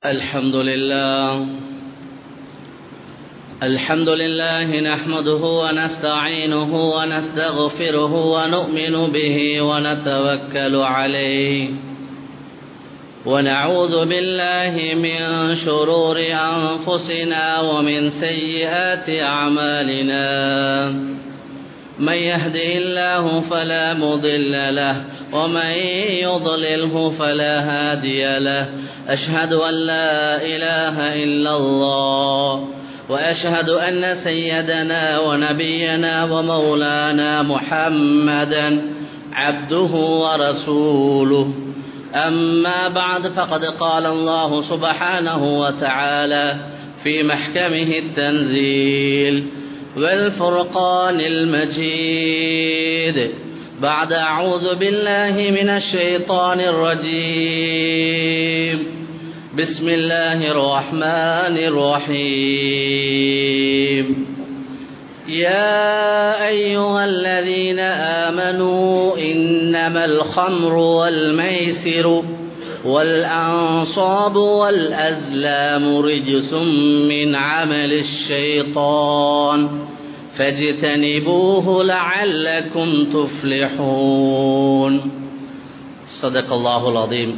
الحمد لله الحمد لله نحمده ونستعينه ونستغفره ونؤمن به ونتوكل عليه ونعوذ بالله من شرور أنفسنا ومن سيئات أعمالنا من يهده الله فلا مضل له ومن يضلله فلا هادي له أشهد أن لا إله إلا الله وأشهد أن سيدنا ونبينا ومولانا محمدا عبده ورسوله أما بعد فقد قال الله سبحانه وتعالى في محكمه التنزيل والفرقان المجيد بعد أعوذ بالله من الشيطان الرجيم بسم الله الرحمن الرحيم يا أيها الذين آمنوا إنما الخمر والميسر والأنصاب والأزلام رجس من عمل الشيطان فاجتنبوه لعلكم تفلحون صدق الله العظيم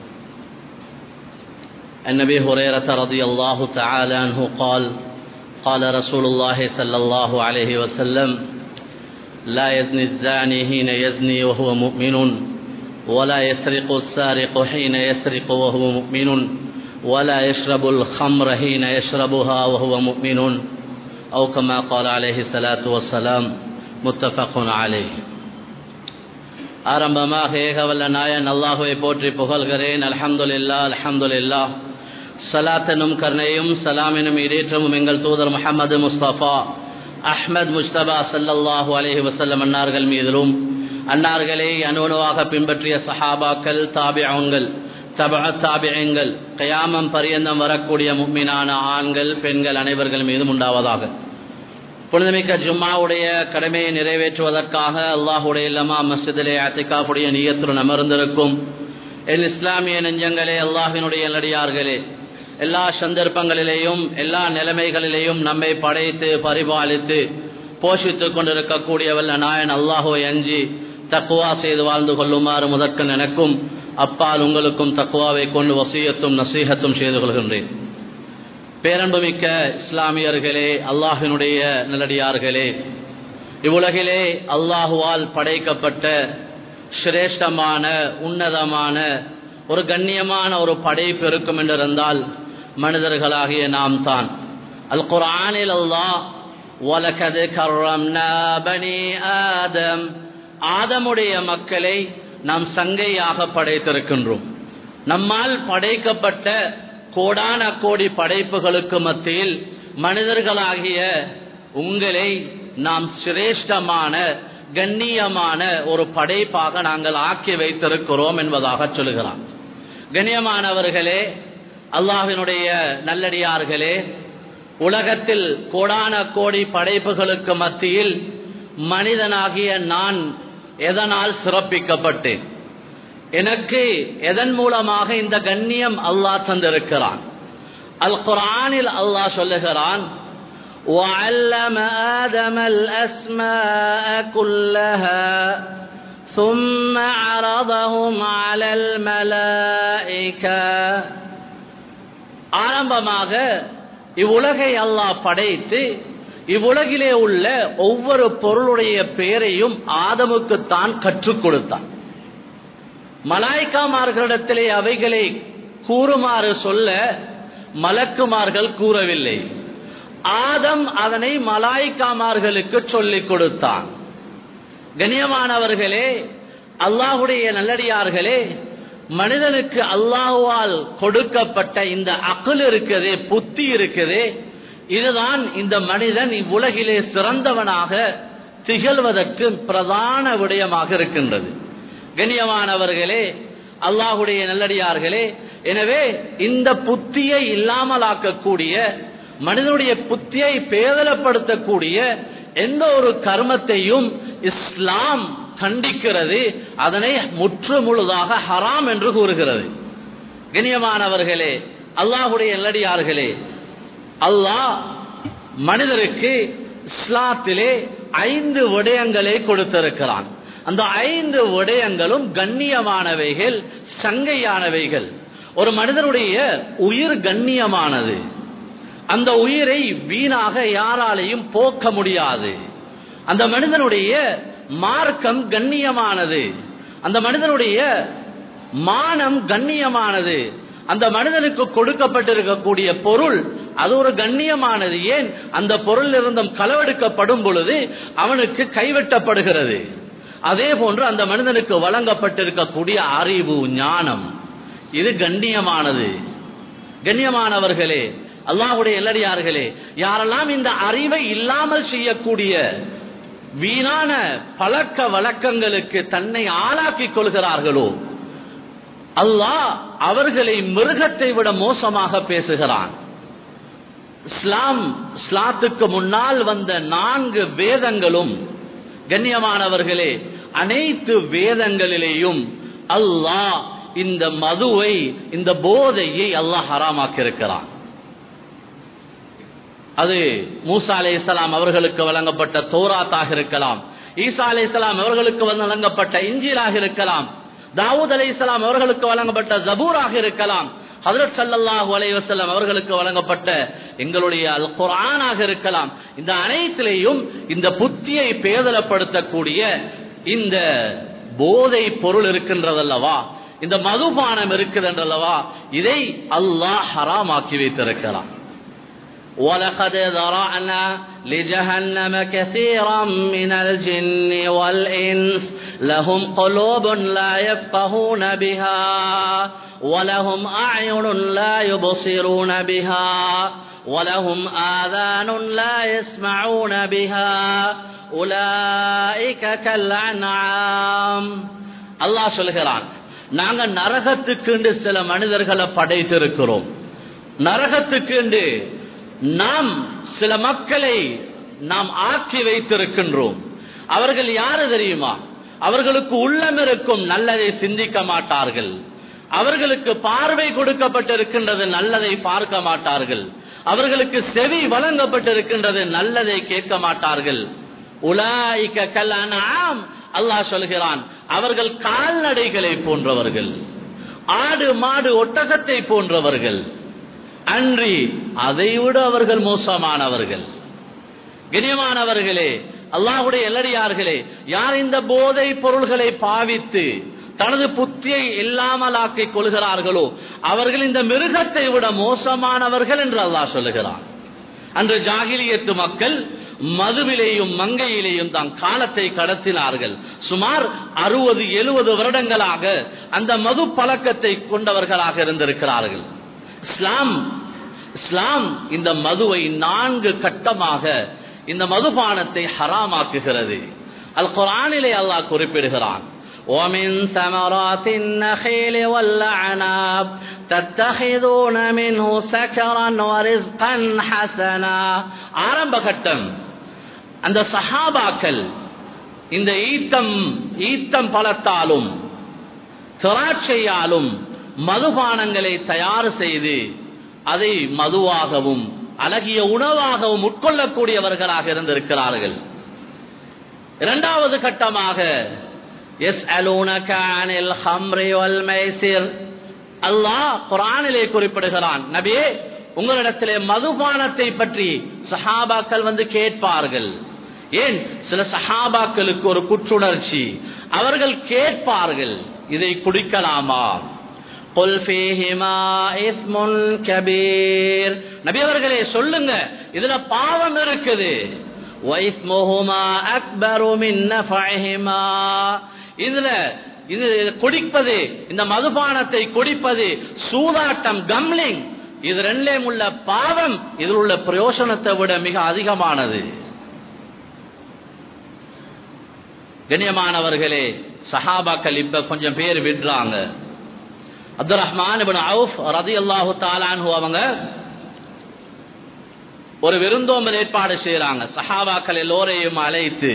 النبي هريرة رضي الله تعالى عنه قال قال رسول الله صلى الله عليه وسلم لا يزني الزاني حين يزني وهو مؤمن ولا يسرق السارق حين يسرق وهو مؤمن ولا يشرب الخمر حين يشربها وهو مؤمن أو كما قال عليه الصلاة والسلام متفق عليه ஆரம்பமாக ஏகவல்ல நாயன் அல்லாஹுவை போற்றி புகழ்கிறேன் அல்ஹம்துலில்லா அல்ஹம்துலில்லா சலாத்தனும் கருணையும் சலாமினும் இடேற்றமும் எங்கள் தூதர் முகமது முஸ்தபா அஹ்மத் முஸ்தபா சல்லல்லாஹு அலஹி வசல்லம் அன்னார்கள் மீதிலும் அன்னார்களை அணுவணுவாக பின்பற்றிய சஹாபாக்கள் தாபியங்கள் தப தாபியங்கள் கயாமம் பரியந்தம் வரக்கூடிய முக்மினான ஆண்கள் பெண்கள் அனைவர்கள் மீதும் உண்டாவதாக புனிதமிக்க ஜும்மாவுடைய கடமையை நிறைவேற்றுவதற்காக அல்லாஹுடைய இல்லமா மஸ்ஜிதிலே அத்திகாஃபுடைய நீயத்துடன் அமர்ந்திருக்கும் என் இஸ்லாமிய நெஞ்சங்களே அல்லாஹினுடைய நடிகார்களே எல்லா சந்தர்ப்பங்களிலேயும் எல்லா நிலைமைகளிலேயும் நம்மை படைத்து பரிபாலித்து போஷித்துக் கொண்டிருக்கக்கூடியவல்ல நாயன் அல்லாஹுவை அஞ்சி தக்குவா செய்து வாழ்ந்து கொள்ளுமாறு முதற்கன் எனக்கும் அப்பால் உங்களுக்கும் தக்குவாவை கொண்டு வசியத்தும் நசீகத்தும் செய்து கொள்கின்றேன் பேரன்புமிக்க இஸ்லாமியர்களே அல்லாஹினுடைய நல்லடியார்களே இவ்வுலகிலே அல்லாஹுவால் படைக்கப்பட்ட சிரேஷ்டமான உன்னதமான ஒரு கண்ணியமான ஒரு படைப்பு இருக்கும் என்றிருந்தால் மனிதர்களாகிய நாம் தான் அல் குரானில் அல்லாஹ் وَلَكَدْ كَرَّمْنَا بَنِي آدَمْ ஆதமுடைய மக்களை நாம் சங்கையாக படைத்திருக்கின்றோம் நம்மால் படைக்கப்பட்ட கோடான கோடி படைப்புகளுக்கு மத்தியில் மனிதர்களாகிய உங்களை நாம் சிரேஷ்டமான கண்ணியமான ஒரு படைப்பாக நாங்கள் ஆக்கி வைத்திருக்கிறோம் என்பதாக சொல்லுகிறான் கண்ணியமானவர்களே அல்லாஹினுடைய நல்லடியார்களே உலகத்தில் கோடான கோடி படைப்புகளுக்கு மத்தியில் மனிதனாகிய நான் எதனால் சிறப்பிக்கப்பட்டேன் எனக்கு எதன் மூலமாக இந்த கண்ணியம் அல்லாஹ் தந்திருக்கிறான் அல் குரானில் அல்லாஹ் சொல்லுகிறான் وعلم آدم الأسماء كلها ثم عرضهم على الملائكة ஆரம்பமாக இவ்வுலகை அல்லாஹ் படைத்து இவ்வுலகிலே உள்ள ஒவ்வொரு பொருளுடைய பெயரையும் ஆதமுக்குத்தான் கற்றுக் கொடுத்தான் மலாய்க்காமார்களிடத்திலே அவைகளை கூறுமாறு சொல்ல மலக்குமார்கள் கூறவில்லை ஆதம் அதனை மலாய்க்காமார்களுக்கு சொல்லிக் கொடுத்தான் கண்ணியமானவர்களே அல்லாஹுடைய நல்லடியார்களே மனிதனுக்கு அல்லாஹுவால் கொடுக்கப்பட்ட இந்த அக்குல் இருக்குது புத்தி இருக்குது இதுதான் இந்த மனிதன் இவ்வுலகிலே சிறந்தவனாக திகழ்வதற்கு பிரதான விடயமாக இருக்கின்றது கண்ணியமானவர்களே அல்லாஹுடைய நல்லடியார்களே எனவே இந்த புத்தியை இல்லாமலாக்கக்கூடிய மனிதனுடைய புத்தியை பேதலப்படுத்தக்கூடிய எந்த ஒரு கர்மத்தையும் இஸ்லாம் கண்டிக்கிறது அதனை முற்று முழுதாக ஹராம் என்று கூறுகிறது கண்ணியமானவர்களே அல்லாஹுடைய எல்லடியார்களே அல்லாஹ் மனிதருக்கு இஸ்லாத்திலே ஐந்து விடயங்களை கொடுத்திருக்கிறான் அந்த ஐந்து விடயங்களும் கண்ணியமானவைகள் சங்கையானவைகள் ஒரு மனிதனுடைய உயிர் கண்ணியமானது அந்த உயிரை வீணாக யாராலையும் போக்க முடியாது அந்த மனிதனுடைய மார்க்கம் கண்ணியமானது அந்த மனிதனுடைய மானம் கண்ணியமானது அந்த மனிதனுக்கு கொடுக்கப்பட்டிருக்கக்கூடிய பொருள் அது ஒரு கண்ணியமானது ஏன் அந்த பொருள் இருந்தும் களவெடுக்கப்படும் பொழுது அவனுக்கு கைவெட்டப்படுகிறது அதே போன்று அந்த மனிதனுக்கு வழங்கப்பட்டிருக்கக்கூடிய அறிவு ஞானம் இது கண்ணியமானது கண்ணியமானவர்களே அல்லாஹுடைய எல்லடியார்களே யாரெல்லாம் இந்த அறிவை இல்லாமல் செய்யக்கூடிய வீணான பழக்க வழக்கங்களுக்கு தன்னை ஆளாக்கிக் கொள்கிறார்களோ அல்லாஹ் அவர்களை மிருகத்தை விட மோசமாக பேசுகிறான் இஸ்லாம் இஸ்லாத்துக்கு முன்னால் வந்த நான்கு வேதங்களும் கண்ணியமானவர்களே அனைத்து வேதங்களிலேயும் அல்லாஹ் இந்த மதுவை இந்த போதையை அல்லாஹ் ஹராமாக்கி இருக்கிறான் அது மூசா அலே இஸ்லாம் அவர்களுக்கு வழங்கப்பட்ட தோராத்தாக இருக்கலாம் ஈசா அலே இஸ்லாம் அவர்களுக்கு வழங்கப்பட்ட இஞ்சிலாக இருக்கலாம் தாவூத் அலை இஸ்லாம் அவர்களுக்கு வழங்கப்பட்ட ஜபூராக இருக்கலாம் ஹதரத் சல்லாஹூ அலைவசல்லம் அவர்களுக்கு வழங்கப்பட்ட எங்களுடைய அல் குரானாக இருக்கலாம் இந்த அனைத்திலேயும் இந்த புத்தியை பேதலப்படுத்தக்கூடிய இந்த போதை பொருள் இருக்கின்றதல்லவா இந்த மதுபானம் இருக்குதென்றல்லவா இதை அல்லாஹ் ஹராமாக்கி வைத்திருக்கிறான் ولقد ذرأنا لجهنم كثيرا من الجن والإنس لهم قلوب لا يفقهون بها ولهم أعين لا يبصرون بها ولهم آذان لا يسمعون بها أولئك كالأنعام الله சொல்கிறான் நாங்க நரகத்துக்கு சில மனிதர்களை படைத்திருக்கிறோம் நரகத்துக்கு நாம் சில மக்களை நாம் ஆக்கி வைத்திருக்கின்றோம் அவர்கள் யாரு தெரியுமா அவர்களுக்கு உள்ளம் இருக்கும் நல்லதை சிந்திக்க மாட்டார்கள் அவர்களுக்கு பார்வை கொடுக்கப்பட்டிருக்கின்றது நல்லதை பார்க்க மாட்டார்கள் அவர்களுக்கு செவி வழங்கப்பட்டிருக்கின்றது நல்லதை கேட்க மாட்டார்கள் உலாய்க்க கல்லானாம் அல்லாஹ் சொல்கிறான் அவர்கள் கால்நடைகளை போன்றவர்கள் ஆடு மாடு ஒட்டகத்தை போன்றவர்கள் அன்றி அதைவிட அவர்கள் மோசமானவர்கள் கண்ணியமானவர்களே அல்லாஹுடைய எல்லடியார்களே யார் இந்த போதை பொருள்களை பாவித்து தனது புத்தியை இல்லாமல் ஆக்கிக் கொள்கிறார்களோ அவர்கள் இந்த மிருகத்தை விட மோசமானவர்கள் என்று அல்லாஹ் சொல்லுகிறான் அன்று ஜாகிலியத்து மக்கள் மதுவிலேயும் மங்கையிலேயும் தான் காலத்தை கடத்தினார்கள் சுமார் அறுபது எழுபது வருடங்களாக அந்த மது பழக்கத்தை கொண்டவர்களாக இருந்திருக்கிறார்கள் இஸ்லாம் இஸ்லாம் இந்த மதுவை நான்கு கட்டமாக இந்த மதுபானத்தை ஹராமாக்குகிறது அல் குரானிலே அல்லாஹ் குறிப்பிடுகிறான் ومن ثمرات النخيل والعناب تتخذون منه سكرا ورزقا حسنا ஆரம்ப கட்டம் அந்த சஹாபாக்கள் இந்த ஈத்தம் ஈத்தம் பழத்தாலும் திராட்சையாலும் மதுபானங்களை தயார் செய்து அதை மதுவாகவும் அழகிய உணவாகவும் உட்கொள்ளக்கூடியவர்களாக இருந்திருக்கிறார்கள் இரண்டாவது கட்டமாக எஸ் அலூனகானில் ஹம்ரி வல் மைசிர் அல்லாஹ் குரானிலே குறிப்பிடுகிறான் நபியே உங்களிடத்திலே மதுபானத்தை பற்றி சஹாபாக்கள் வந்து கேட்பார்கள் ஏன் சில சஹாபாக்களுக்கு ஒரு குற்றுணர்ச்சி அவர்கள் கேட்பார்கள் இதை குடிக்கலாமா நபி அவர்களே சொல்லுங்க இதுல பாவம் இருக்குது இதுல இது குடிப்பது இந்த மதுபானத்தை குடிப்பது சூதாட்டம் கம்லிங் இது ரெண்டிலும் உள்ள பாவம் இதில் உள்ள பிரயோசனத்தை விட மிக அதிகமானது கண்ணியமானவர்களே சஹாபாக்கள் இப்ப கொஞ்சம் பேர் விடுறாங்க அப்துல் ரஹ்மான் அவுஃப் ரதி அல்லாஹு தாலான்ஹு அவங்க ஒரு விருந்தோம்பல் ஏற்பாடு செய்யறாங்க சஹாபாக்கள் எல்லோரையும் அழைத்து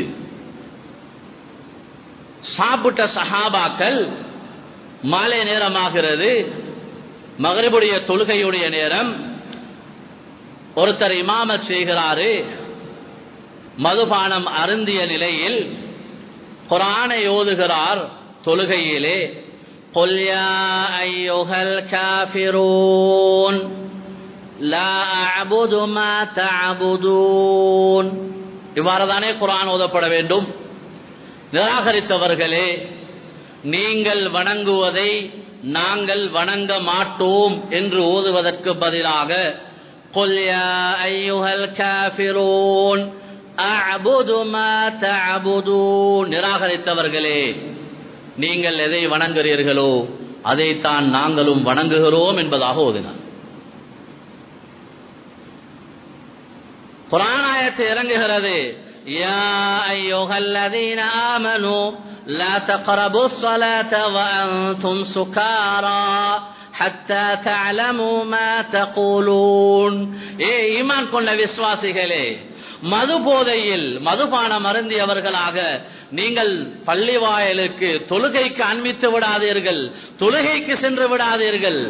சாப்பிட்ட சஹாபாக்கள் மாலை நேரமாகிறது மகரிபுடைய தொழுகையுடைய நேரம் ஒருத்தர் இமாமத் செய்கிறாரு மதுபானம் அருந்திய நிலையில் குரானை ஓதுகிறார் தொழுகையிலே قل يا أيها الكافرون لا أعبد ما تعبدون இவ்வாறு தானே குரான் ஓதப்பட வேண்டும் நிராகரித்தவர்களே நீங்கள் வணங்குவதை நாங்கள் வணங்க மாட்டோம் என்று ஓதுவதற்கு பதிலாக قل يا أيها الكافرون أعبد ما تعبدون நிராகரித்தவர்களே நீங்கள் எதை வணங்குகிறீர்களோ அதைத்தான் நாங்களும் வணங்குகிறோம் என்பதாக ஓதினார் குரானாயத்து இறங்குகிறது يا أيها الذين آمنوا لا تقربوا الصلاة وأنتم سكارى حتى تعلموا ما تقولون ஏ ஈமான் கொண்ட விசுவாசிகளே மது போதையில் மதுபானம் அருந்தியவர்களாக நீங்கள் பள்ளி வாயலுக்கு தொழுகைக்கு அன்பித்து விடாதீர்கள் தொழுகைக்கு சென்று விடாதீர்கள்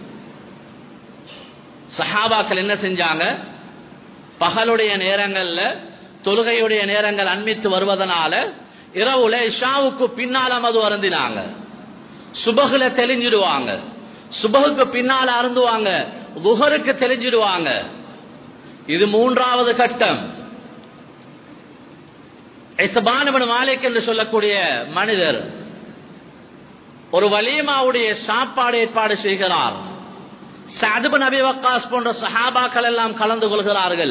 சஹாபாக்கள் என்ன செஞ்சாங்க பகலுடைய நேரங்கள்ல தொழுகையுடைய நேரங்கள் அன்பித்து வருவதனால இரவுல இஷாவுக்கு பின்னால மது அருந்தினாங்க சுபகுல தெளிஞ்சிடுவாங்க சுபகுக்கு பின்னால அருந்துவாங்க குஹருக்கு தெளிஞ்சிடுவாங்க இது மூன்றாவது கட்டம் மாலிக் என்று சொல்லக்கூடிய மனிதர் ஒரு வலிமாவுடைய சாப்பாடு ஏற்பாடு செய்கிறார் சாதுபு நபி வக்காஸ் போன்ற சஹாபாக்கள் எல்லாம் கலந்து கொள்கிறார்கள்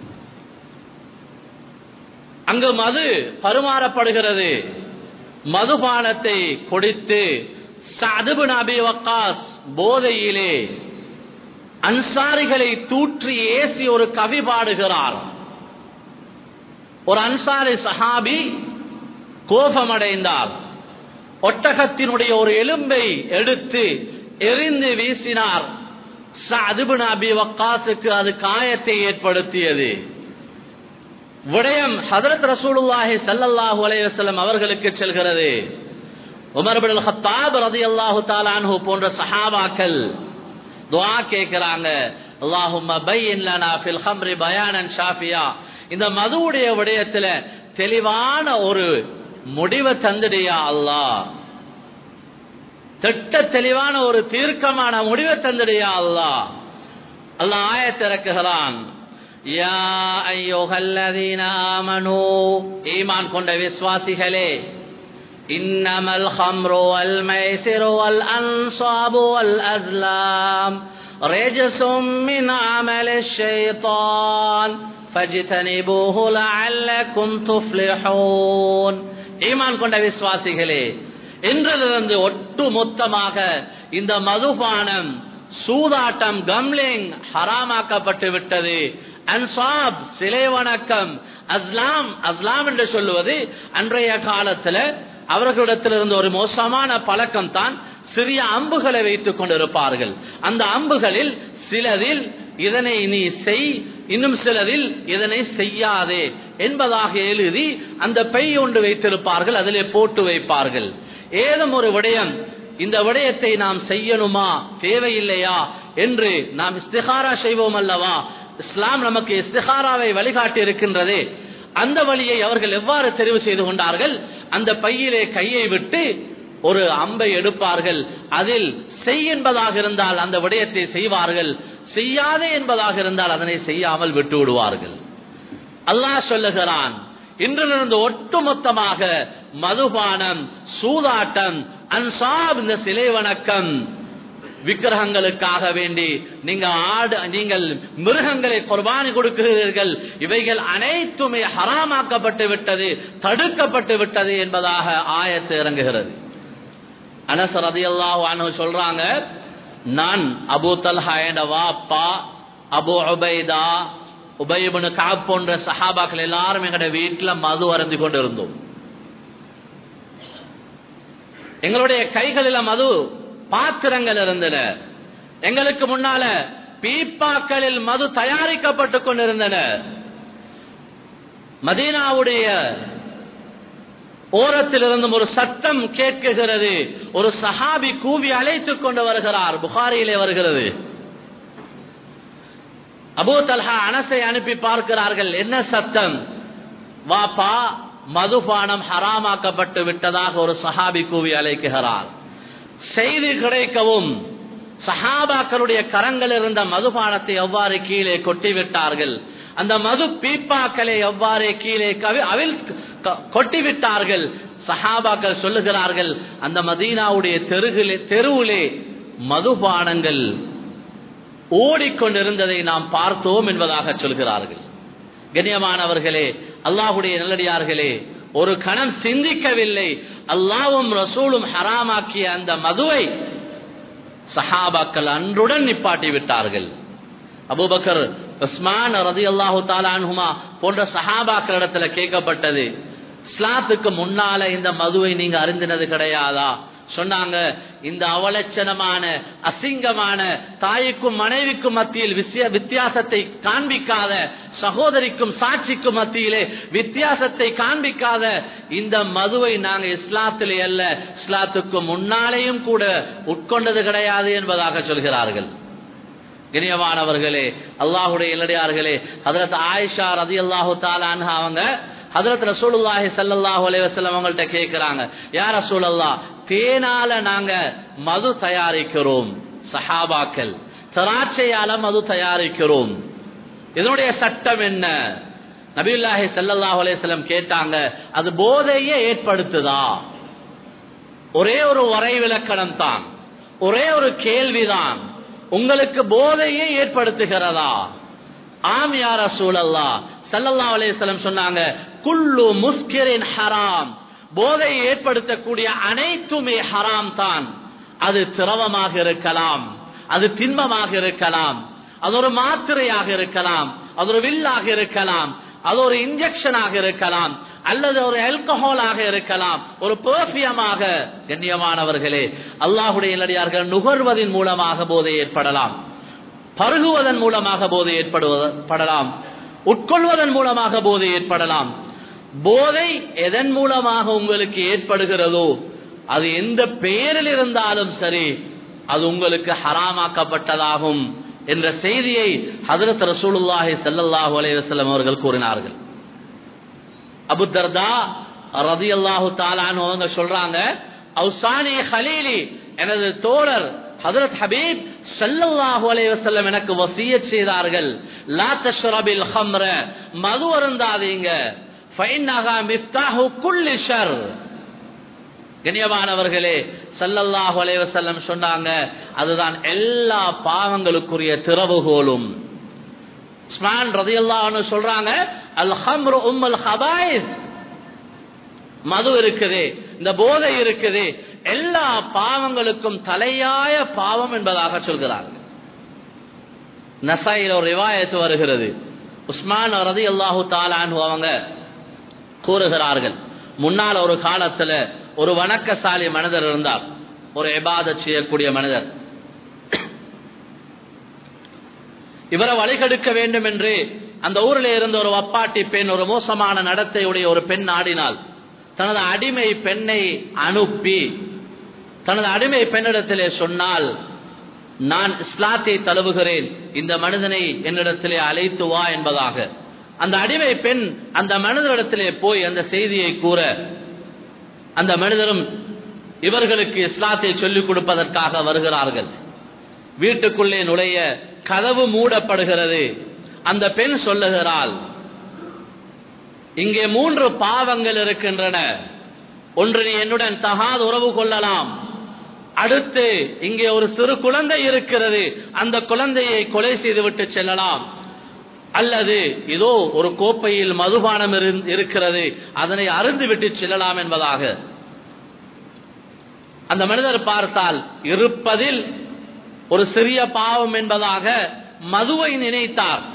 அங்கு மது பருமாறப்படுகிறது மதுபானத்தை கொடுத்து சாதுபு நபி வக்காஸ் போதையிலே அன்சாரிகளை தூற்றி ஏசி ஒரு கவி பாடுகிறார் ஒரு அன்சாரி சஹாபி கோபமடைந்தார் ஒட்டகத்தினுடைய ஒரு எலும்பை எடுத்து எரிந்து வீசினார் சாதுபின் அபி வக்காசுக்கு அது காயத்தை ஏற்படுத்தியது விடயம் ஹதரத் ரசூலுல்லாஹி சல்லல்லாஹு அலைஹி வஸல்லம் அவர்களுக்கு செல்கிறது உமர் பின் ஹத்தாப் ரலியல்லாஹு தஆலா அன்ஹு போன்ற சஹாபாக்கள் துஆ கேக்குறாங்க அல்லாஹும்ம பையின் லனா ஃபில் ஹம்ரி பயானன் ஷாஃபியா இந்த மதுவுடைய விடயத்துல தெளிவான ஒரு முடிவை தந்துடியா அல்லாஹ் திட்ட தெளிவான ஒரு தீர்க்கமான முடிவை தந்துடியா அல்லாஹ் அல்லாஹ் ஆயத்திறக்குகிறான் யா ஐயோகல்லதீன ஆமனு ஈமான் கொண்ட விசுவாசிகளே إنما الخمر والميسر والأنصاب والأزلام رجس من عمل الشيطان فاجتنبوه لعلكم تفلحون ஈமான் கொண்ட விசுவாசிகளே இன்றிலிருந்து ஒட்டு மொத்தமாக இந்த மதுபானம் சூதாட்டம் கம்லிங் ஹராமாக்கப்பட்டு விட்டது அன்சாப் சிலை வணக்கம் அஸ்லாம் அஸ்லாம் என்று சொல்லுவது அன்றைய காலத்துல அவர்களிடத்திலிருந்து ஒரு மோசமான பழக்கம் தான் சிறிய அம்புகளை வைத்துக் கொண்டிருப்பார்கள் அந்த அம்புகளில் சிலதில் இதனை நீ செய் இன்னும் சிலதில் இதனை செய்யாதே என்பதாக எழுதி அந்த பை ஒன்று வைத்திருப்பார்கள் அதிலே போட்டு வைப்பார்கள் ஏதும் ஒரு விடயம் இந்த விடயத்தை நாம் செய்யணுமா தேவையில்லையா என்று நாம் இஸ்திகாரா செய்வோம் அல்லவா இஸ்லாம் நமக்கு இஸ்திகாராவை வழிகாட்டி இருக்கின்றதே அந்த வழியை அவர்கள் எவ்வாறு தெரிவு செய்து கொண்டார்கள் அந்த பையிலே கையை விட்டு ஒரு அம்பை எடுப்பார்கள் அதில் செய் என்பதாக இருந்தால் அந்த விடயத்தை செய்வார்கள் செய்யாதே என்பதாக இருந்தால் அதனை செய்யாமல் விட்டு விடுவார்கள் அல்லாஹ் சொல்லுகிறான் இன்றிலிருந்து ஒட்டுமொத்தமாக மதுபானம் சூதாட்டம் அன்சாப் இந்த சிலை வணக்கம் விக்கிரகங்களுக்காக வேண்டி நீங்க ஆடு நீங்கள் மிருகங்களை குர்பானி கொடுக்கிறீர்கள் இவைகள் அனைத்துமே ஹராமாக்கப்பட்டு விட்டது தடுக்கப்பட்டு விட்டது என்பதாக ஆயத்து இறங்குகிறது அனசர் அதியல்லாஹு சொல்றாங்க நான் அபு தல்ஹா என்ற வாப்பா அபு உபைதா உபயபனு காப் போன்ற சஹாபாக்கள் எல்லாரும் எங்கட வீட்டுல மது அருந்தி கொண்டு இருந்தோம் எங்களுடைய கைகளில் மது பாத்திரங்கள் இருந்தன எங்களுக்கு முன்னால பீப்பாக்களில் மது தயாரிக்கப்பட்டுக் கொண்டிருந்தன மதீனாவுடைய ஓரத்திலிருந்தும் ஒரு சத்தம் கேட்குகிறது ஒரு சஹாபி கூவி அழைத்துக் கொண்டு வருகிறார் புகாரியிலே வருகிறது அபூ தல்ஹா அனசை அனுப்பி பார்க்கிறார்கள் என்ன சத்தம் வாப்பா மதுபானம் ஹராமாக்கப்பட்டு விட்டதாக ஒரு சஹாபி கூவி அழைக்கிறார் செய்தி கிடைக்கவும் சஹாபாக்களுடைய கரங்கள் இருந்த மதுபானத்தை எவ்வாறு கீழே கொட்டிவிட்டார்கள் அந்த மது பீப்பாக்களை எவ்வாறு கீழே கவி அவில் கொட்டிவிட்டார்கள் சஹாபாக்கள் சொல்லுகிறார்கள் அந்த மதீனாவுடைய தெருகிலே தெருவிலே மதுபானங்கள் ஓடிக்கொண்டிருந்ததை நாம் பார்த்தோம் என்பதாக சொல்கிறார்கள் கண்ணியமானவர்களே அல்லாஹுடைய நல்லடியார்களே ஒரு கணம் சிந்திக்கவில்லை அல்லாவும் ரசூலும் ஹராமாக்கிய அந்த மதுவை சஹாபாக்கள் அன்றுடன் நிப்பாட்டி விட்டார்கள் அபுபக்கர் உஸ்மான் ரதி அல்லாஹு தாலான்ஹுமா போன்ற சஹாபாக்களிடத்துல கேட்கப்பட்டது இஸ்லாத்துக்கு முன்னால இந்த மதுவை நீங்க அறிந்தினது கிடையாதா சொன்னாங்க இந்த அவலட்சணமான அசிங்கமான தாய்க்கும் மனைவிக்கும் மத்தியில் வித்தியாசத்தை காண்பிக்காத சகோதரிக்கும் சாட்சிக்கும் மத்தியிலே வித்தியாசத்தை காண்பிக்காத இந்த மதுவை நாங்க இஸ்லாத்திலே அல்ல இஸ்லாத்துக்கு முன்னாலேயும் கூட உட்கொண்டது கிடையாது என்பதாக சொல்கிறார்கள் இனியமானவர்களே அல்லாஹுடைய இல்லடியார்களே அதற்கு ஆயிஷா ரதி அல்லாஹு தாலான் அவங்க ஹதரத் ரசூலுல்லாஹி ஸல்லல்லாஹு அலைஹி வஸல்லம் அவங்கள்ட்ட கேக்குறாங்க யா ரசூலல்லாஹ் தேனால நாங்க மது தயாரிக்கிறோம் சஹாபாக்கள் திராட்சையால மது தயாரிக்கிறோம் இதனுடைய சட்டம் என்ன நபியுல்லாஹி ஸல்லல்லாஹு அலைஹி வஸல்லம் கேட்டாங்க அது போதையை ஏற்படுத்துதா ஒரே ஒரு வரை விளக்கணம் தான் ஒரே ஒரு கேள்விதான் உங்களுக்கு போதையை ஏற்படுத்துகிறதா ஆம் யார சூழல்லா சல்லல்லா அலையம் சொன்னாங்க குல்லு முஸ்கிரின் ஹராம் போதையை ஏற்படுத்தக்கூடிய அனைத்துமே ஹராம் தான் அது திரவமாக இருக்கலாம் அது திண்மமாக இருக்கலாம் அது ஒரு மாத்திரையாக இருக்கலாம் அது ஒரு வில்லாக இருக்கலாம் அது ஒரு இன்ஜெக்ஷனாக இருக்கலாம் அல்லது ஒரு ஆல்கஹாலாக இருக்கலாம் ஒரு பெர்ஃபியமாக கண்ணியமானவர்களே அல்லாஹுடைய இல்லடியார்கள் நுகர்வதன் மூலமாக போதை ஏற்படலாம் பருகுவதன் மூலமாக போதை ஏற்படுவதப்படலாம் உட்கொள்வதன் மூலமாக போதை ஏற்படலாம் போதை எதன் மூலமாக உங்களுக்கு ஏற்படுகிறதோ அது எந்த பெயரில் இருந்தாலும் சரி அது உங்களுக்கு ஹராமாக்கப்பட்டதாகும் என்ற செய்தியை ஹதரத் ரசூலுல்லாஹி ஸல்லல்லாஹு அலைஹி வஸல்லம் அவர்கள் கூறினார்கள் அபு தர்தா ரதி அல்லாஹு தாலான்னு அவங்க சொல்றாங்க அவுசானி ஹலீலி எனது தோழர் ஹதரத் ஹபீப் ஸல்லல்லாஹு அலைஹி வஸல்லம் எனக்கு வசியத் செய்தார்கள் லா தஷ்ரபில் ஹம்ர மது அருந்தாதீங்க ஃபைன்னஹா மிஃப்தாஹு குல்லி ஷர் கண்ணியமானவர்களே சல்லல்லாஹு அலைஹி வஸல்லம் சொன்னாங்க அதுதான் எல்லா பாவங்களுக்குரிய திறவுகோலும் உஸ்மான் ரதியல்லாஹு அன்ஹு சொல்றாங்க அல் ஹம்ரு உம்முல் ஹபாயிஸ் மது இருக்குது இந்த போதை இருக்குது எல்லா பாவங்களுக்கும் தலையாய பாவம் என்பதாக சொல்கிறார்கள் நசாயில் ஒரு ரிவாயத்து வருகிறது உஸ்மான் ரதி அல்லாஹு தாலான் அவங்க கூறுகிறார்கள் முன்னால் ஒரு காலத்துல ஒரு வணக்கசாலி மனிதர் இருந்தார் ஒரு எபாதத் செய்யக்கூடிய மனிதர் இவரை வழிகெடுக்க வேண்டும் என்று அந்த ஊரில் இருந்த ஒரு வப்பாட்டி பெண் ஒரு மோசமான நடத்தையுடைய ஒரு பெண் ஆடினாள் தனது அடிமை பெண்ணை அனுப்பி தனது அடிமை பெண்ணிடத்திலே சொன்னால் நான் இஸ்லாத்தை தழுவுகிறேன் இந்த மனிதனை என்னிடத்திலே அழைத்து வா என்பதாக அந்த அடிமை பெண் அந்த மனிதனிடத்திலே போய் அந்த செய்தியை கூற அந்த மனிதரும் இவர்களுக்கு இஸ்லாத்தை சொல்லிக் கொடுப்பதற்காக வருகிறார்கள் வீட்டுக்குள்ளே நுழைய கதவு மூடப்படுகிறது அந்த பெண் சொல்லுகிறாள் இங்கே மூன்று பாவங்கள் இருக்கின்றன ஒன்று நீ என்னுடன் தகாத உறவு கொள்ளலாம் அடுத்து இங்கே ஒரு சிறு குழந்தை இருக்கிறது அந்த குழந்தையை கொலை செய்துவிட்டு செல்லலாம் அல்லது இதோ ஒரு கோப்பையில் மதுபானம் இருக்கிறது அதனை அருந்து விட்டு செல்லலாம் என்பதாக அந்த மனிதர் பார்த்தால் இருப்பதில் ஒரு சிறிய பாவம் என்பதாக மதுவை நினைத்தார்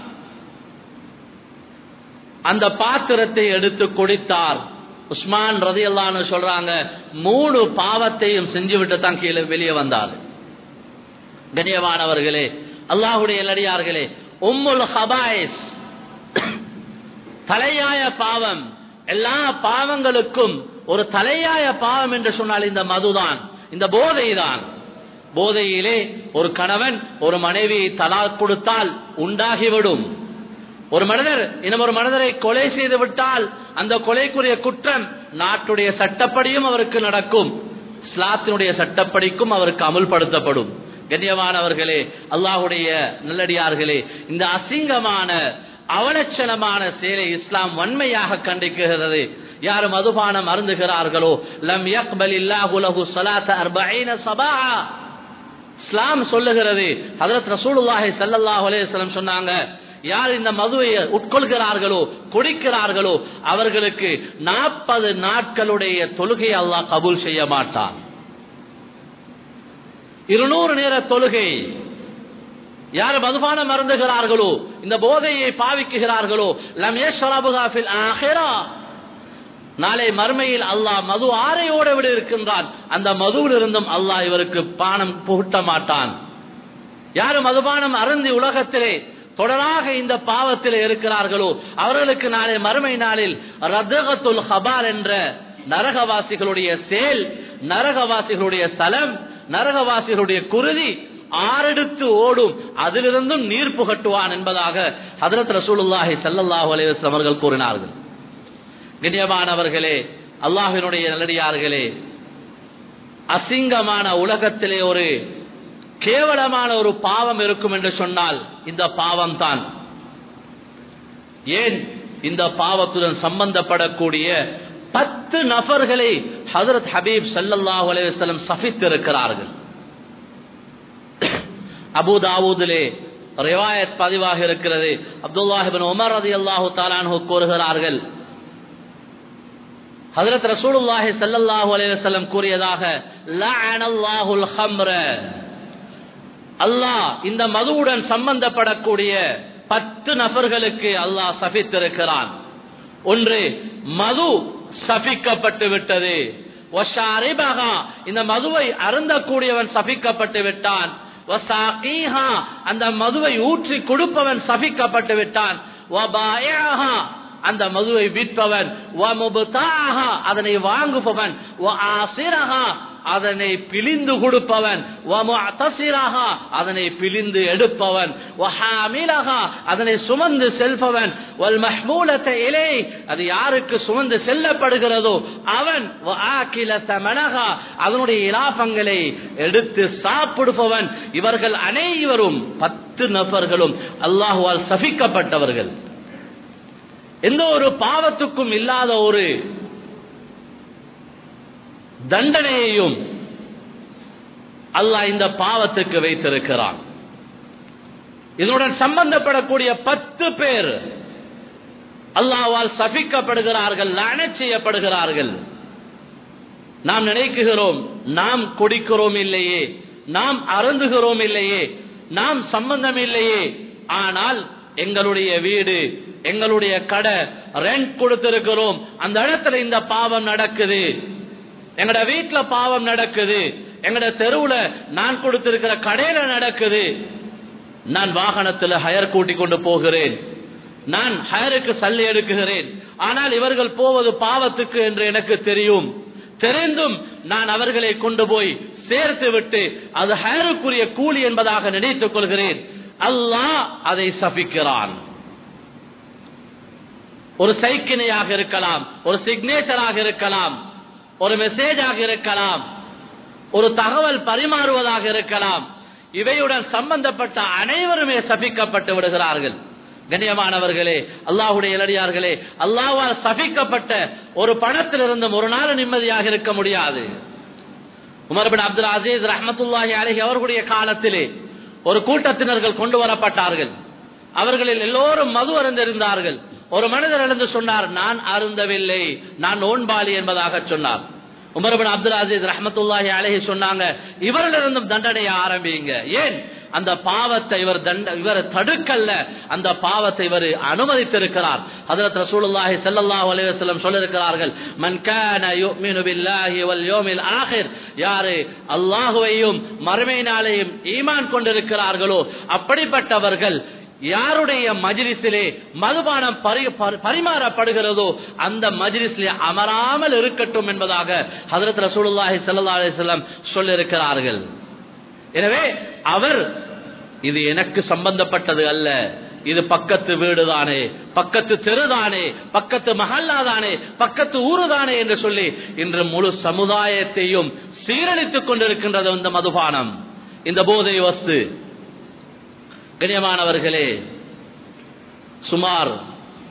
அந்த பாத்திரத்தை எடுத்து குடித்தார் உஸ்மான் ரதி அல்லான்னு சொல்றாங்க மூணு பாவத்தையும் செஞ்சுவிட்டு தான் கீழே வெளியே வந்தார் கண்ணியமானவர்களே அல்லாஹுடைய எல்லடியார்களே உம்முல் ஹபாயிஸ் தலையாய பாவம் எல்லா பாவங்களுக்கும் ஒரு தலையாய பாவம் என்று சொன்னால் இந்த மதுதான் இந்த போதை தான் போதையிலே ஒரு கணவன் ஒரு மனைவியை தலா கொடுத்தால் உண்டாகிவிடும் ஒரு மனிதர் இன்னும் ஒரு மனிதரை கொலை செய்து விட்டால் அந்த கொலைக்குரிய குற்றம் நாட்டுடைய சட்டப்படியும் அவருக்கு நடக்கும் இஸ்லாத்தினுடைய சட்டப்படிக்கும் அவருக்கு அமுல்படுத்தப்படும் கண்ணியமானவர்களே அல்லாஹுடைய நல்லடியார்களே இந்த அசிங்கமான அவலட்சணமான செயலை இஸ்லாம் வன்மையாக கண்டிக்கிறது யார் மதுபானம் அருந்துகிறார்களோ லம் யக்பல் இல்லாஹு லஹு ஸலாத அர்பஈன சபா இஸ்லாம் சொல்லுகிறது ஹஜரத் ரசூலுல்லாஹி ஸல்லல்லாஹு அலைஹி வஸல்லம் சொன்னாங்க யார் இந்த மதுவை உட்கொள்கிறார்களோ குடிக்கிறார்களோ அவர்களுக்கு நாற்பது நாட்களுடைய தொழுகை அல்லாஹ் கபூல் செய்ய மாட்டான் இருநூறு நேர தொழுகை யார் மதுபானம் மருந்துகிறார்களோ இந்த போதையை பாவிக்குகிறார்களோ லம்யேஸ்வராபுகாஃபில் ஆஹிரா நாளை மறுமையில் அல்லாஹ் மது ஆரையோட விட இருக்கின்றான் அந்த மதுவில் இருந்தும் அல்லாஹ் இவருக்கு பானம் புகட்ட மாட்டான் யாரு மதுபானம் அருந்தி உலகத்திலே தொடராக இந்த பாவத்தில் இருக்கிறார்களோ அவர்களுக்கு நாளை மறுமை நாளில் ரத்தகத்துல் ஹபார் என்ற நரகவாசிகளுடைய செயல் நரகவாசிகளுடைய ஸ்தலம் நரகவாசிகளுடைய குருதி ஆறெடுத்து ஓடும் அதிலிருந்தும் நீர் புகட்டுவான் என்பதாக ஹதரத் ரசூலுல்லாஹி ஸல்லல்லாஹு அலைஹி வஸல்லம் அவர்கள் கூறினார்கள் கண்ணியமானவர்களே அல்லாஹினுடைய நல்லடியார்களே அசிங்கமான உலகத்திலே ஒரு கேவலமான ஒரு பாவம் இருக்கும் என்று சொன்னால் இந்த பாவம் தான் ஏன் இந்த பாவத்துடன் சம்பந்தப்படக்கூடிய பத்து நபர்களை ஹதரத் ஹபீப் சல்லல்லாஹு அலைஹி வஸல்லம் சபித்திருக்கிறார்கள் அபுதாவூதிலே ரிவாயத் பதிவாக இருக்கிறது அப்துல்லாஹிபின் உமர் ரதியல்லாஹு தாலானு கூறுகிறார்கள் ஹஜரத் ரசூலுல்லாஹி ஸல்லல்லாஹு அலைஹி வஸல்லம் கூறியதாக லஅனல்லாஹுல் ஹம்ர அல்லாஹ் இந்த மதுவுடன் சம்பந்தப்படக்கூடிய பத்து நபர்களுக்கு அல்லாஹ் சபித்திருக்கிறான் ஒன்று மது சபிக்கப்பட்டு விட்டது வஷாரிபஹா இந்த மதுவை அருந்தக்கூடியவன் சபிக்கப்பட்டு விட்டான் வசாகீஹா அந்த மதுவை ஊற்றி கொடுப்பவன் சபிக்கப்பட்டு விட்டான் வபாயஹா அந்த மதுவை விற்பவன் அதனை வாங்குபவன் அதனை பிழிந்து கொடுப்பவன் அதனை பிழிந்து எடுப்பவன் அதனை சுமந்து செல்பவன் இலை அது யாருக்கு சுமந்து செல்லப்படுகிறதோ அவன் அதனுடைய இலாபங்களை எடுத்து சாப்பிடுபவன் இவர்கள் அனைவரும் பத்து நபர்களும் அல்லாஹுவால் சபிக்கப்பட்டவர்கள் எந்த ஒரு பாவத்துக்கும் இல்லாத ஒரு தண்டனையையும் அல்லாஹ் இந்த பாவத்துக்கு வைத்திருக்கிறான் இதனுடன் சம்பந்தப்படக்கூடிய பத்து பேர் அல்லாவால் சபிக்கப்படுகிறார்கள் லான செய்யப்படுகிறார்கள் நாம் நினைக்குகிறோம் நாம் குடிக்கிறோம் இல்லையே நாம் அருந்துகிறோம் இல்லையே நாம் சம்பந்தம் இல்லையே ஆனால் எங்களுடைய வீடு எங்களுடைய கடை ரெண்ட் கொடுத்திருக்கிறோம் அந்த இடத்துல இந்த பாவம் நடக்குது எங்கட வீட்டுல பாவம் நடக்குது எங்கட தெருவுல நான் கொடுத்திருக்கிற கடையில நடக்குது நான் வாகனத்துல ஹயர் கூட்டி கொண்டு போகிறேன் நான் ஹயருக்கு சல்லி எடுக்குகிறேன் ஆனால் இவர்கள் போவது பாவத்துக்கு என்று எனக்கு தெரியும் தெரிந்தும் நான் அவர்களை கொண்டு போய் சேர்த்து விட்டு அது ஹயருக்குரிய கூலி என்பதாக நினைத்துக் கொள்கிறேன் அல்லாஹ் அதை சபிக்கிறான் ஒரு சைக்கிணையாக இருக்கலாம் ஒரு சிக்னேச்சராக இருக்கலாம் ஒரு மெசேஜாக இருக்கலாம் ஒரு தகவல் பரிமாறுவதாக இருக்கலாம் இவையுடன் சம்பந்தப்பட்ட அனைவருமே சபிக்கப்பட்டு விடுகிறார்கள் கண்ணியமானவர்களே அல்லாஹுடைய இளடியார்களே அல்லாஹால் சபிக்கப்பட்ட ஒரு பணத்திலிருந்தும் ஒரு நாள் நிம்மதியாக இருக்க முடியாது உமர்பின் அப்துல் அசீஸ் ரஹமத்துல்லாஹி அலஹி அவர்களுடைய காலத்திலே ஒரு கூட்டத்தினர்கள் கொண்டு வரப்பட்டார்கள் அவர்களில் எல்லோரும் மது அருந்திருந்தார்கள் ஒரு மனிதர் எழுந்து சொன்னார் நான் அருந்தவில்லை நான் நோன்பாளி என்பதாக சொன்னார் உமர்பின் அப்துல் அசீஸ் ரஹமத்துல்லாஹி அலஹி சொன்னாங்க இவரிலிருந்தும் தண்டனையை ஆரம்பிங்க ஏன் அந்த பாவத்தை இவர் தண்ட இவர் தடுக்கல்ல அந்த பாவத்தை இவர் அனுமதித்திருக்கிறார் ஹஜரத் ரசூலுல்லாஹி ஸல்லல்லாஹு அலைஹி வஸல்லம் சொல்லிருக்கிறார்கள் மன் கான யுமினு பில்லாஹி வல் யௌமில் ஆகிர் யாரு அல்லாஹ்வையும் மறுமை நாளையும் ஈமான் கொண்டிருக்கிறார்களோ அப்படிப்பட்டவர்கள் யாருடைய மஜ்லிஸிலே மதுபானம் பரி- பரி- பரிமாறப்படுகிறதோ அந்த மஜ்லிஸிலே அமராமல் இருக்கட்டும் என்பதாக ஹதரத் ரசூலுல்லாஹி ஸல்லல்லாஹு அலைஹி வஸல்லம் சொல்லியிருக்கிறார்கள் எனவே அவர் இது எனக்கு சம்பந்தப்பட்டது அல்ல இது பக்கத்து வீடுதானே பக்கத்து தெருதானே பக்கத்து மஹல்லாதானே பக்கத்து ஊருதானே என்று சொல்லி இன்று முழு சமுதாயத்தையும் சீரழித்துக் கொண்டிருக்கின்றது இந்த மதுபானம் இந்த போதை வஸ்து கண்ணியமானவர்களே சுமார்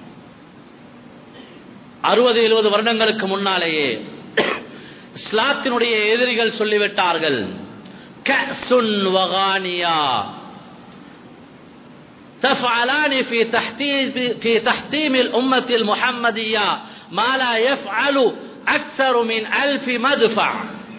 அறுபது எழுபது வருடங்களுக்கு முன்னாலேயே இஸ்லாத்தினுடைய எதிரிகள் சொல்லிவிட்டார்கள் கஅசுன் வகானியா تفعلان في تحتيم في تحتيم الأمة المحمدية ما لا يفعل أكثر من ألف مدفع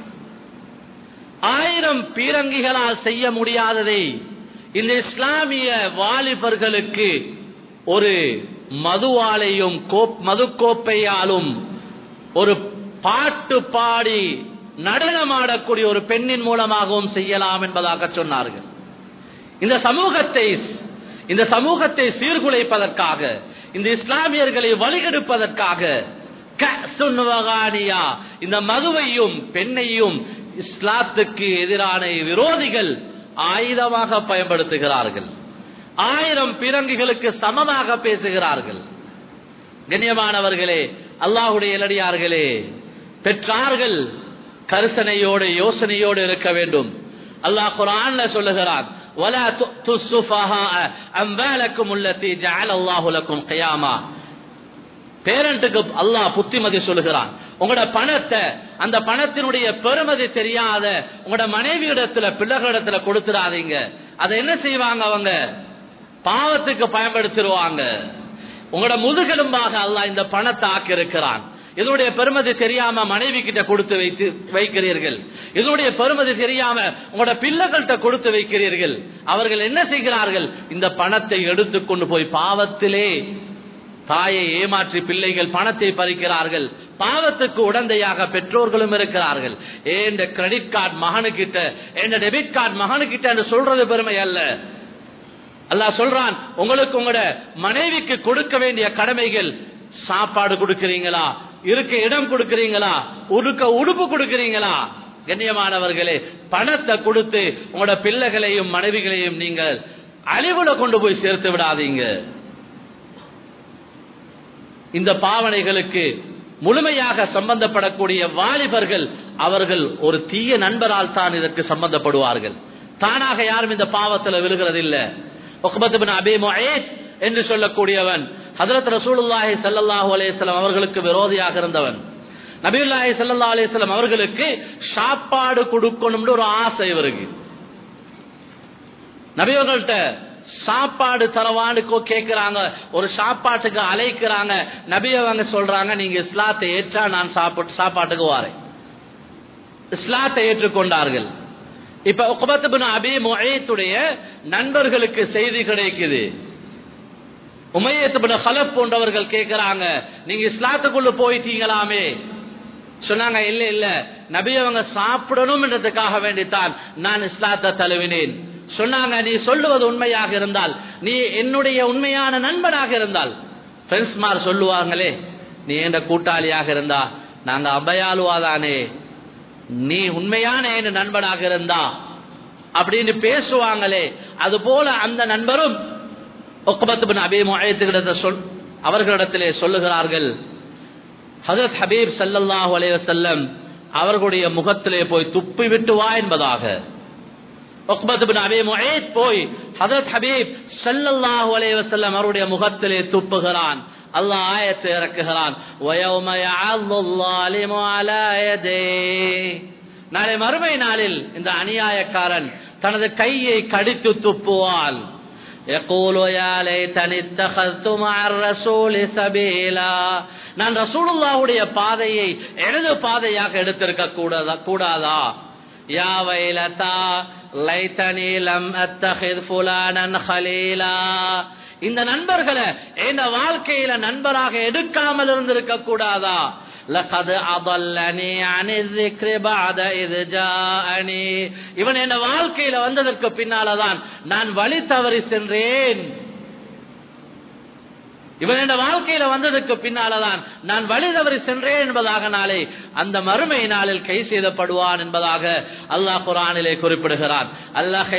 ஆயிரம் பீரங்கிகளால் செய்ய முடியாததை இந்த இஸ்லாமிய வாலிபர்களுக்கு ஒரு மதுவாலையும் கோப்- மதுக்கோப்பையாலும் ஒரு பாட்டு பாடி நடனமாடக்கூடிய ஒரு பெண்ணின் மூலமாகவும் செய்யலாம் என்பதாக சொன்னார்கள் இந்த சமூகத்தை இந்த சமூகத்தை சீர்குலைப்பதற்காக இந்த இஸ்லாமியர்களை வழிகெடுப்பதற்காக கஅசுன் வகானியா, இந்த மதுவையும் பெண்ணையும் இஸ்லாத்துக்கு எதிரான விரோதிகள் ஆயுதமாக பயன்படுத்துகிறார்கள் ஆயிரம் பிறங்குகளுக்கு சமமாக பேசுகிறார்கள் கண்ணியமானவர்களே அல்லாஹுடைய இலடியார்களே பெற்றார்கள் கருசனையோடு யோசனையோடு இருக்க வேண்டும் அல்லாஹ் குரான்ல சொல்லுகிறான் ولا تؤتوا السفهاء أموالكم التي جعل الله لكم قياما பேரண்ட்டுக்கு அல்லாஹ் புத்திமதி சொல்லுகிறான் உங்களோட பணத்தை அந்த பணத்தினுடைய பெருமதி தெரியாத உங்களோட மனைவி இடத்துல பிள்ளைகளிடத்துல கொடுத்துடாதீங்க அதை என்ன செய்வாங்க அவங்க பாவத்துக்கு பயன்படுத்திடுவாங்க உங்களோட முதுகெலும்பாக அல்லாஹ் இந்த பணத்தை ஆக்கி இருக்கிறான் இதனுடைய பெருமதி தெரியாம மனைவி கிட்ட கொடுத்து வைத்து வைக்கிறீர்கள் இதனுடைய பெருமதி தெரியாம உங்களோட பிள்ளைகள்கிட்ட கொடுத்து வைக்கிறீர்கள் அவர்கள் என்ன செய்கிறார்கள் இந்த பணத்தை எடுத்துக்கொண்டு போய் பாவத்திலே தாயை ஏமாற்றி பிள்ளைகள் பணத்தை பறிக்கிறார்கள் பாவத்துக்கு உடந்தையாக பெற்றோர்களும் இருக்கிறார்கள் ஏன் இந்த கிரெடிட் கார்டு மகனுக்கிட்ட என்ன டெபிட் கார்டு மகனுக்கிட்ட என்று சொல்றது பெருமை அல்ல அல்லாஹ் சொல்றான் உங்களுக்கு உங்களோட மனைவிக்கு கொடுக்க வேண்டிய கடமைகள் சாப்பாடு கொடுக்கிறீங்களா இருக்க இடம் கொடுக்கிறீங்களா உடுக்க உடுப்பு கொடுக்கிறீங்களா கண்ணியமானவர்களே பணத்தை கொடுத்து உங்களோட பிள்ளைகளையும் மனைவிகளையும் நீங்கள் அழிவுல கொண்டு போய் சேர்த்து விடாதீங்க இந்த பாவனைகளுக்கு முழுமையாக சம்பந்தப்படக்கூடிய வாலிபர்கள் அவர்கள் ஒரு தீய நண்பரால் தான் இதற்கு சம்பந்தப்படுவார்கள் தானாக யாரும் இந்த பாவத்தில் விழுகிறதில்லை அபி முஹைத் என்று சொல்லக்கூடியவன் ஹதரத் ரசூலுல்லாஹி ஸல்லல்லாஹு அலைஹி வஸல்லம் அவர்களுக்கு விரோதியாக இருந்தவன் நபியுல்லாஹி ஸல்லல்லாஹு அலைஹி வஸல்லம் அவர்களுக்கு சாப்பாடு கொடுக்கணும்னு ஒரு ஆசை இவருக்கு நபியவர்கள்ட்ட சாப்பாடு தரவான்னு கேட்கிறாங்க ஒரு சாப்பாட்டுக்கு அழைக்கிறாங்க நபி அவங்க சொல்றாங்க நீங்க இஸ்லாத்தை ஏற்றா நான் சாப்பாட்டு சாப்பாட்டுக்கு வாரேன் இஸ்லாத்தை ஏற்றுக்கொண்டார்கள் இப்ப உக்பத்துபின் அபி முஹைத்துடைய நண்பர்களுக்கு செய்தி கிடைக்குது உமையத்துபின் ஹலப் போன்றவர்கள் கேட்கிறாங்க நீங்க இஸ்லாத்துக்குள்ள போயிட்டீங்களாமே சொன்னாங்க இல்ல இல்ல நபி அவங்க சாப்பிடணும் என்றதுக்காக வேண்டித்தான் நான் இஸ்லாத்தை தழுவினேன் சொன்னாங்க நீ சொல்லுவது உண்மையாக இருந்தால் நீ என்னுடைய உண்மையான நண்பனாக இருந்தால் ஃப்ரெண்ட்ஸ்மார் சொல்லுவாங்களே நீ என்ற கூட்டாளியாக இருந்தா நாங்க அபயாலுவாதானே நீ உண்மையான என் நண்பனாக இருந்தா அப்படின்னு பேசுவாங்களே அது போல அந்த நண்பரும் ஒக்கபத்து அபி முழைத்துக்கிட்ட சொல் அவர்களிடத்திலே சொல்லுகிறார்கள் ஹசரத் ஹபீப் சல்லல்லாஹு அலைவசல்லம் அவர்களுடைய முகத்திலே போய் துப்பி விட்டு வா என்பதாக போய் ஹதரத் ஹபீப் சல்லல்லாஹு அலைஹி வஸல்லம் அவருடைய முகத்திலே துப்புகிறான் அல்லாஹ் ஆயத்தை இறக்குகிறான் வயௌம யஅல்லு ஸாலிமு அலா யதைஹி நாளை மறுமை நாளில் இந்த அநியாயக்காரன் தனது கையை கடித்து துப்புவான் يقول يا ليتني اتخذت مع الرسول سبيلا நான் ரசூலுல்லாஹுடைய பாதையை எனது பாதையாக எடுத்திருக்க கூடாதா கூடாதா யா வைலதா லைத்தனி லம் அத்தஹித் ஃபுலானன் ஹலீலா இந்த நண்பர்களை என் வாழ்க்கையில நண்பராக எடுக்காமல் இருந்திருக்க கூடாதா லகது அதல்லனி அனி ذிக்ரி بعد اذ جاءني இவன் என் வாழ்க்கையில வந்ததற்கு பின்னாலதான் நான் வழி தவறி சென்றேன் இவன் என் வாழ்க்கையில வந்ததுக்கு பின்னாலதான் நான் வழி தவறி சென்றேன் என்பதாக நாளை அந்த மறுமை நாளில் கை செய்தப்படுவான் என்பதாக அல்லாஹ் குரானிலே குறிப்பிடுகிறான் அல்லாஹ்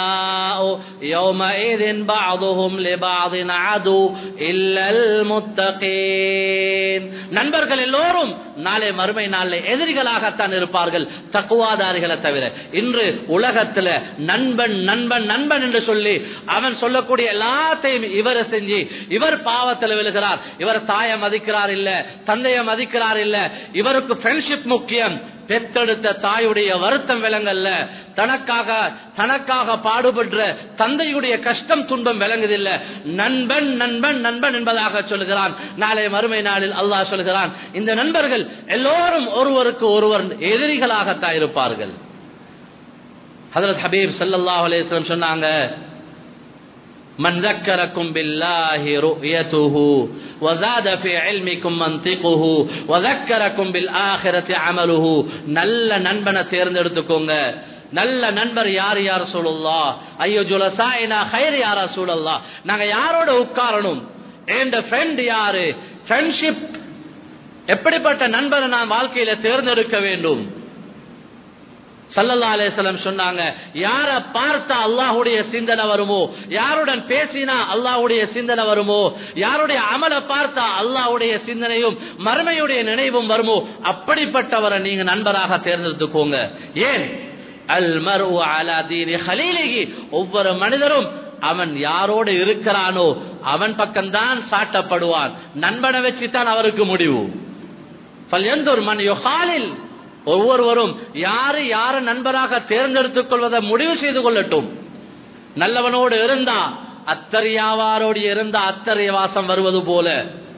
நண்பர்கள் எல்லோரும் நாளை மறுமை நாளில் எதிரிகளாகத்தான் இருப்பார்கள் தக்குவாதாரிகளை தவிர இன்று உலகத்துல நண்பன் நண்பன் நண்பன் என்று சொல்லி அவன் சொல்லக்கூடிய எல்லாத்தையும் இவரை செஞ்சு இவர் பாவத்தில் விழுகிறார் இவர் தாயை மதிக்கிறார் இல்ல தந்தையை மதிக்கிறார் இல்ல இவருக்கு ஃப்ரெண்ட்ஷிப் முக்கியம் பெத்தெடுத்த தாயுடைய வருத்தம் விளங்கல்ல தனக்காக தனக்காக பாடுபடுற தந்தையுடைய கஷ்டம் துன்பம் விளங்குதில்ல நண்பன் நண்பன் நண்பன் என்பதாக சொல்கிறான் நாளை மறுமை நாளில் அல்லாஹ் சொல்கிறான் இந்த நண்பர்கள் எல்லோரும் ஒருவருக்கு ஒருவர் எதிரிகளாகத்தான் இருப்பார்கள் ஹதரத் ஹபீப் சல்லாஹ் அலேஸ்லம் சொன்னாங்க من ذكركم بالله رؤيته وزاد في علمكم منطقه وذكركم بالآخرة عمله நல்ல நண்பனை தேர்ந்தெடுத்துக்கோங்க நல்ல நண்பர் யார் யார் சொல்லலா ஐயோ ஜுலசாயினா ஹைர் யாரா சூழல்லா நாங்க யாரோட உட்காரணும் என் ஃப்ரெண்ட் யாரு ஃப்ரெண்ட்ஷிப் எப்படிப்பட்ட நண்பரை நான் வாழ்க்கையில தேர்ந்தெடுக்க வேண்டும் சல்லல்லா அலேசலம் சொன்னாங்க யார பார்த்தா அல்லாஹுடைய சிந்தனை வருமோ யாருடன் பேசினா அல்லாஹுடைய சிந்தனை வருமோ யாருடைய அமலை பார்த்தா அல்லாஹுடைய சிந்தனையும் மறுமையுடைய நினைவும் வருமோ அப்படிப்பட்டவரை நீங்க நண்பராக தேர்ந்தெடுத்துக்கோங்க ஏன் அல் மரு அலா தீரி ஹலீலிகி ஒவ்வொரு மனிதரும் அவன் யாரோடு இருக்கிறானோ அவன் பக்கம்தான் சாட்டப்படுவான் நண்பனை வச்சுதான் அவருக்கு முடிவு பல்யந்தூர் மன் யுகாலில் ஒவ்வொருவரும் யாரு யார நண்பராக தேர்ந்தெடுத்துக் கொள்வதை முடிவு செய்து கொள்ளட்டும் நல்லவனோடு இருந்தா அத்தறியாவாரோடு இருந்தா அத்தறிய வாசம் வருவது போல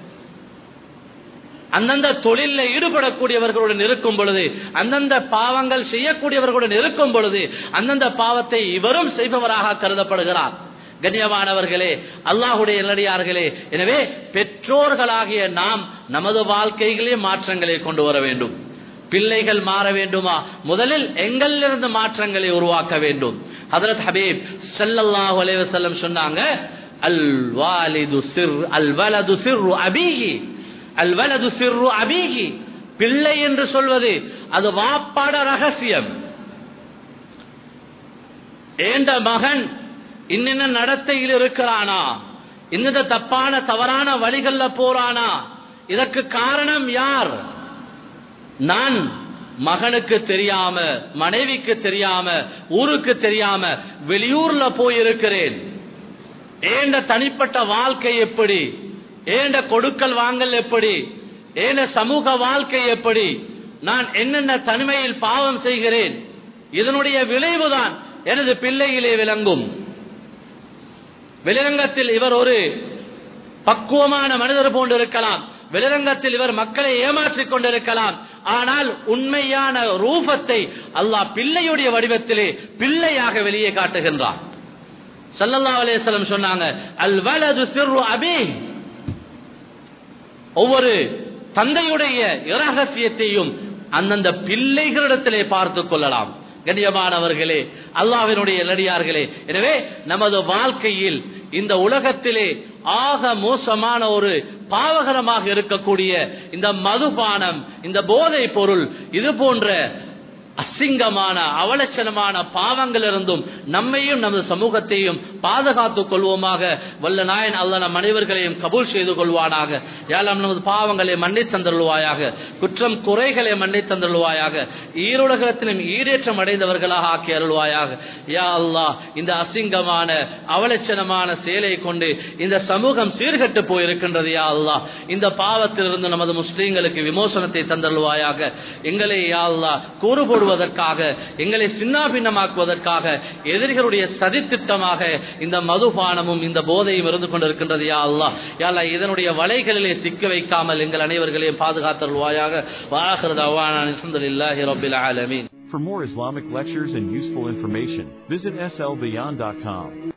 அந்தந்த தொழிலில் ஈடுபடக்கூடியவர்களுடன் இருக்கும் பொழுது அந்தந்த பாவங்கள் செய்யக்கூடியவர்களுடன் இருக்கும் பொழுது அந்தந்த பாவத்தை இவரும் செய்பவராக கருதப்படுகிறார் கண்ணியமானவர்களே அல்லாஹுடைய நல்லடியார்களே எனவே பெற்றோர்களாகிய நாம் நமது வாழ்க்கைகளே மாற்றங்களை கொண்டு வர வேண்டும் பிள்ளைகள் மாற வேண்டுமா முதலில் எங்களிலிருந்து மாற்றங்களை உருவாக்க வேண்டும் ஹதரத் ஹபீப் ஸல்லல்லாஹு அலைஹி வஸல்லம் சொன்னாங்க அல் வாலிது சிர் அல் வலது சிர்ரு அபீஹி அல் வலது சிர்ரு அபீஹி பிள்ளை என்று சொல்வது அது வாப்பாட ரகசியம் ஏண்ட மகன் இன்னென்ன நடத்தையில் இருக்கிறானா இந்த தப்பான தவறான வழிகள்ல போறானா இதற்கு காரணம் யார் நான் மகனுக்கு தெரியாம மனைவிக்கு தெரியாம ஊருக்கு தெரியாம வெளியூர்ல போயிருக்கிறேன் ஏண்ட தனிப்பட்ட வாழ்க்கை எப்படி ஏண்ட கொடுக்கல் வாங்கல் எப்படி ஏண்ட சமூக வாழ்க்கை எப்படி நான் என்னென்ன தனிமையில் பாவம் செய்கிறேன் இதனுடைய விளைவுதான் எனது பிள்ளையிலே விளங்கும் வெளிரங்கத்தில் இவர் ஒரு பக்குவமான மனிதர் போன்று இருக்கலாம் வெளிரங்கத்தில் இவர் மக்களை ஏமாற்றிக் கொண்டிருக்கலாம் ஆனால் உண்மையான ரூபத்தை அல்லாஹ் பிள்ளையுடைய வடிவத்திலே பிள்ளையாக வெளியே காட்டுகின்றார் சல்லல்லா அலேஸ்லம் சொன்னாங்க அல் வலது சிறு அபி ஒவ்வொரு தந்தையுடைய இரகசியத்தையும் அந்தந்த பிள்ளைகளிடத்திலே பார்த்துக் கொள்ளலாம் கண்ணியமானவர்களே அல்லாவினுடைய நடிகார்களே எனவே நமது வாழ்க்கையில் இந்த உலகத்திலே ஆக மோசமான ஒரு பாவகரமாக இருக்கக்கூடிய இந்த மதுபானம் இந்த போதை பொருள் இது போன்ற அசிங்கமான அவலட்சணமான பாவங்கள் இருந்தும் நம்மையும் நமது சமூகத்தையும் பாதுகாத்துக் கொள்வோமாக வல்ல நாயன் அல்ல நம் அனைவர்களையும் கபூல் செய்து கொள்வானாக ஏழாம் நமது பாவங்களை மன்னி தந்தருள்வாயாக குற்றம் குறைகளை மன்னி தந்தருள்வாயாக ஈருலகத்திலும் ஈடேற்றம் அடைந்தவர்களாக ஆக்கி அருள்வாயாக யா அல்லாஹ் இந்த அசிங்கமான அவலட்சணமான செயலை கொண்டு இந்த சமூகம் சீர்கட்டு போயிருக்கின்றது யா அல்லாஹ் இந்த பாவத்திலிருந்து நமது முஸ்லீம்களுக்கு விமோசனத்தை தந்தருள்வாயாக எங்களை யா அல்லாஹ் கூறு போடுவதற்காக எங்களை சின்னாபின்னமாக்குவதற்காக எதிரிகளுடைய சதித்திட்டமாக இந்த மதுபானமும் இந்த போதையும் இருந்து கொண்டிருக்கின்றது யா அல்லா யாலா இதனுடைய வலைகளிலே சிக்க வைக்காமல் எங்கள் அனைவர்களையும் பாதுகாத்தருள்வாயாக வாஹரத் அவான அல்ஹம்துலில்லாஹி ரப்பில் ஆலமீன் For more Islamic lectures and useful information, visit slbeyond.com.